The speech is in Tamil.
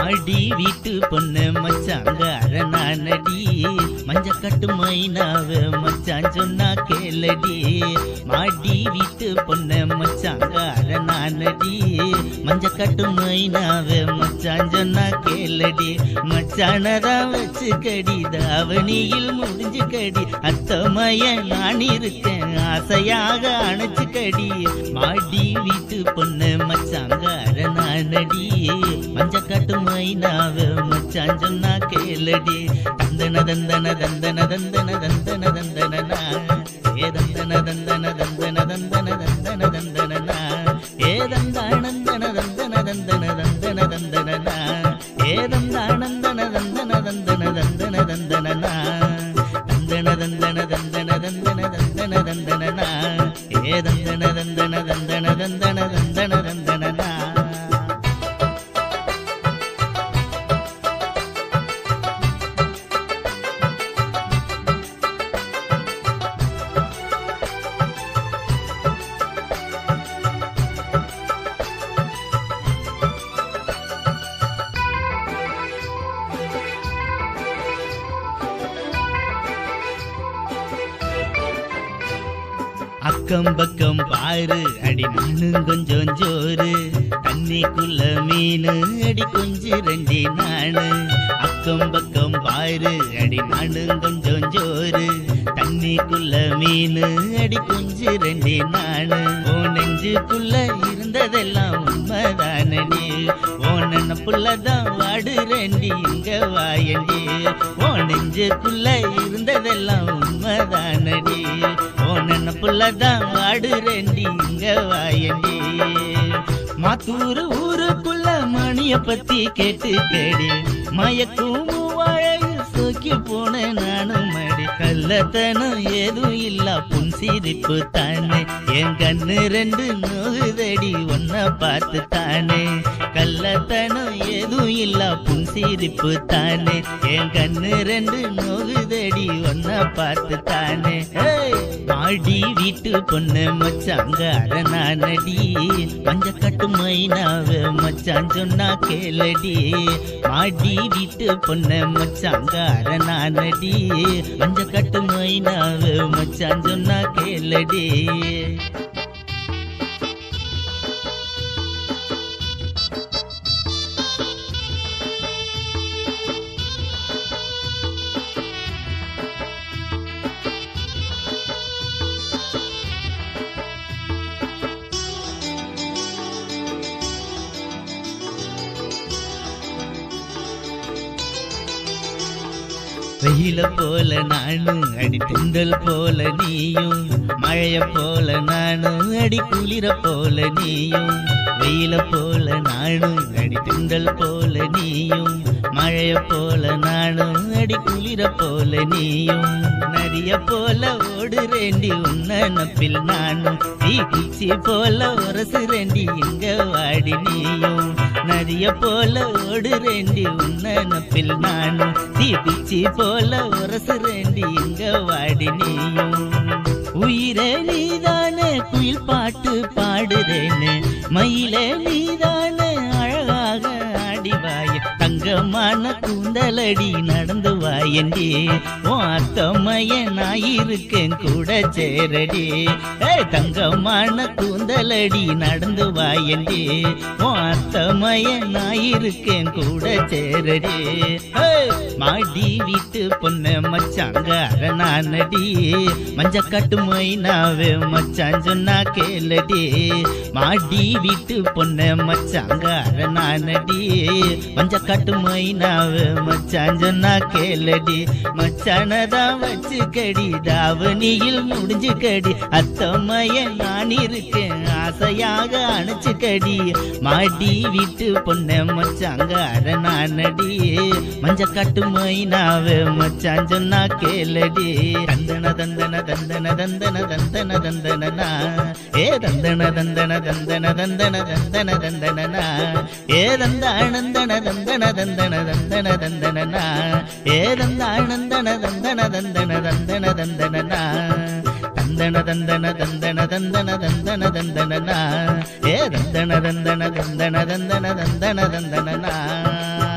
மாடி வீட்டு பொண்ணு மச்சாங்க அரணானடி மஞ்ச கட்டு மைனாவ மச்சான் சொன்னா கேளடி மாடி வீட்டு பொண்ணு மச்சாங்க அரணானடி மஞ்ச கட்டு மைனாவ மச்சான் சொன்னா கேளடி மச்சானதான் வச்சு கடி தாவணியில் முடிஞ்சு கடி அத்தமய நான் இருக்கேன் ஆசையாக அணைச்சு கடி மாடி வீட்டு பொண்ணு மச்சாங்க அரணானடி மஞ்ச கட்டு மைனாவ மச்சான் சொன்னா கேளடி தந்தன தந்தன தந்தன தந்தன தந்தன தந்தன ஏ தந்தன தந்தன தந்தன தந்தன தந்தன தந்தன ஏ தந்தானந்தன தந்தன தந்தன தந்தன தந்தன ஏ தந்தானந்தன தந்தன தந்தன தந்தன தந்தன தந்தன தந்தன தந்தன தந்தன தந்தன தந்தன ஏ தந்தன தந்தன தந்தன தந்தன தந்தன தந்தன அக்கம் பக்கம் பாரு அடி நானும் கொஞ்சம் ஜோறு தண்ணிக்குள்ள மீனு அடி கொஞ்சம் ரெண்டி நானு அக்கம் பக்கம் பாரு அடி நானும் கொஞ்சம் ஜோறு தண்ணிக்குள்ள மீனு அடி கொஞ்சம் ரெண்டி நானு ஓ நெஞ்சுக்குள்ள இருந்ததெல்லாம் உண்மைதானடி ஓ நினப்புள்ளதான் வாடு ரெண்டி இங்க வாயண்டி ஓ நெஞ்சுக்குள்ள இருந்ததெல்லாம் உண்மைதானடி ஓ நினப்புள்ளதான் வாடு ரெண்டி இங்க வாயண்டி மாத்தூர் ஊருக்குள்ள மணிய பத்தி கேட்டு கேடி மயக்கும் வாழையில் சோக்கி போன நானும் மடி கள்ளத்தனம் ஏதும் இல்ல புன் சிரிப்பு தானே என் கண்ணு ரெண்டு நோகுதடி ஒன்ன பார்த்து தானே கள்ளத்தனம் ஏதும் இல்ல புன் சிரிப்பு தானே என் கண்ணு ரெண்டு நோகுதடி ஒன்ன பார்த்து தானே ஏய், மாடி வீட்டு பொண்ணு மச்சாங்க அரணானடி மஞ்ச கட்டு மைனாவ மச்சான் சொன்னா கேளடி மாடி வீட்டு பொண்ணு மச்சாங்க அரணானடி மஞ்ச கட்டு மைனாவ மச்சான் சொன்னா கேளடி வெயில போல நானும் அடி தென்றல் போல நீயும் மழைய போல நானும் அடி குளிர போல நீயும் வெயில போல நானும் அடி தென்றல் போல நீயும் மழைய போல நானும் அடி குளிர போல நீயும் நதிய போல ஓடுறேண்டி உன்ன நப்பில் நானும் தீ குச்சி போல உரசுறேண்டி இங்க வாடி நீயும் நதிய போல ஓடுறேண்டி உன்ன நப்பில் நானும் தீ குச்சி போல உரசுறேண்டி இங்க வாடி நீயும் உயிரே நீதானே குயில் பாட்டு பாடுறேன்னு மயிலே நீதானே அழகாக ஆடி வாய தங்கமான கூந்தலடி நடந்து வாயண்டி ஓ அத்தம்மைய நான் இருக்கேன் கூட சேரடி ஏய் தங்கமான கூந்தலடி நடந்து வாயண்டி ஓ அத்தம்மைய நான் இருக்கேன் கூட சேரடி ஏய், மாடி வீட்டு பொண்ணு மச்சாங்க அரணானடி மஞ்ச கட்டு மைனாவே மச்சான் சொன்னா கேளடி மாடி வீட்டு பொண்ணு மச்சாங்க அரணானடி மஞ்ச கட்டு மைனாவே மச்சான் சொன்னா கேளடி மச்சானதான் வச்சு கடி தாவணியில் முடிஞ்சு கடி அத்தம்மைய நான் இருக்கேன் ஆசையாக அணைச்சு கடி மாடி வீட்டு பொண்ணு மச்சாங்க அரணானடி மஞ்ச கட்டு மைனாவே மச்சான் சொன்னா கேளடி தந்தன தந்தன தந்தன தந்தன தந்தன தந்தனா ஏ தந்தன தந்தன தந்தன தந்தன தந்தன தந்தனா ஏ தந்தானந்தன தந்தன தந்தன தந்தன தந்தனா ஏ தந்தானந்தன தந்தன தந்தன தந்தன தந்தனா தந்தன தந்தன தந்தன தந்தன தந்தன தந்தனா ஏ தந்தன தந்தன தந்தன தந்தன தந்தன தந்தனா